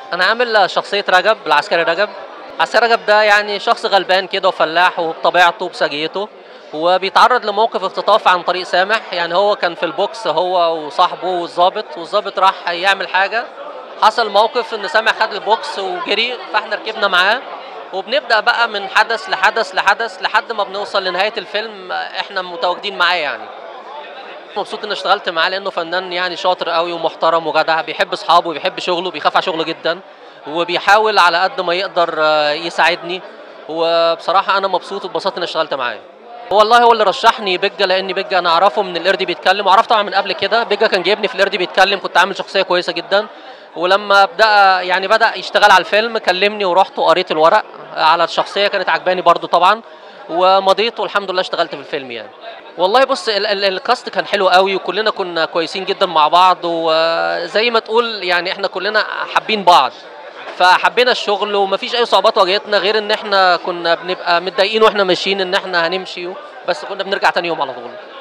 انا عامل شخصيه رجب العسكري رجب عسكري رجب ده يعني شخص غلبان كده وفلاح وبطبيعته بسجيته وبيتعرض لموقف اختطاف عن طريق سامح يعني هو كان في البوكس هو وصاحبه والظابط والظابط راح يعمل حاجه حصل موقف ان سامح خد البوكس وجري فاحنا ركبنا معاه وبنبدا بقى من حدث لحدث لحدث لحد ما بنوصل لنهايه الفيلم احنا متواجدين معاه يعني مبسوط اني اشتغلت معاه لانه فنان يعني شاطر قوي ومحترم وجدع بيحب اصحابه وبيحب شغله بيخاف على شغله جدا وبيحاول على قد ما يقدر آه، يساعدني وبصراحه انا مبسوط واتبسطت اني اشتغلت معاه والله هو اللي رشحني بيجا لان بيجا انا اعرفه من القرد بيتكلم وعرفت طبعا من قبل كده بيجا كان جايبني في القرد بيتكلم كنت عامل شخصيه كويسه جدا ولما بدا يعني بدا يشتغل على الفيلم كلمني ورحت وقريت الورق على الشخصيه كانت عجباني برضو طبعا ومضيت والحمد لله اشتغلت في الفيلم يعني والله بص ال- ال- الكاست كان حلو قوي وكلنا كنا كويسين جدا مع بعض وزي ما تقول يعني احنا كلنا حابين بعض فحبينا الشغل ومفيش اي صعوبات واجهتنا غير ان احنا كنا بنبقى متضايقين واحنا ماشيين ان احنا هنمشي بس كنا بنرجع تاني يوم على طول